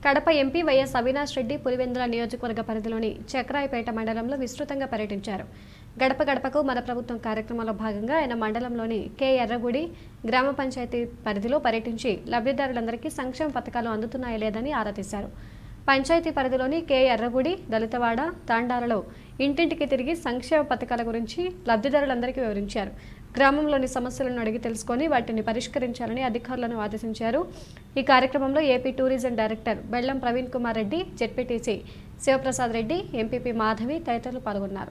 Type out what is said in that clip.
Kadapa MP YS Avinash Reddy Pulivendula నియోజకవర్గ పరిధిలోని చక్రాయపేట మండలంలో విస్తృతంగా పర్యటించారు గడప గడపకు మన ప్రభుత్వం కార్యక్రమంలో భాగంగా ఆయన మండలంలోని కె ఎర్రగుడి గ్రామ పంచాయతీ పరిధిలో పర్యటించి లబ్ధిదారులందరికీ సంక్షేమ పథకాలు అందుతున్నాయా లేదని ఆరా తీశారు పంచాయతీ పరిధిలోని కె ఎర్రగుడి దళితవాడ తాండాలలో ఇంటింటికి తిరిగి సంక్షేమ పథకాల గురించి లబ్ధిదారులందరికీ వివరించారు గ్రామంలోని సమస్యలను అడిగి తెలుసుకొని వాటిని పరిష్కరించాలని అధికారులను ఆదేశించారు ఈ కార్యక్రమంలో AP tourism director Bellam Praveen Kumar Reddy ZPTC Sivaprasad Reddy MPP Madhavi తదితరులు పాల్గొన్నారు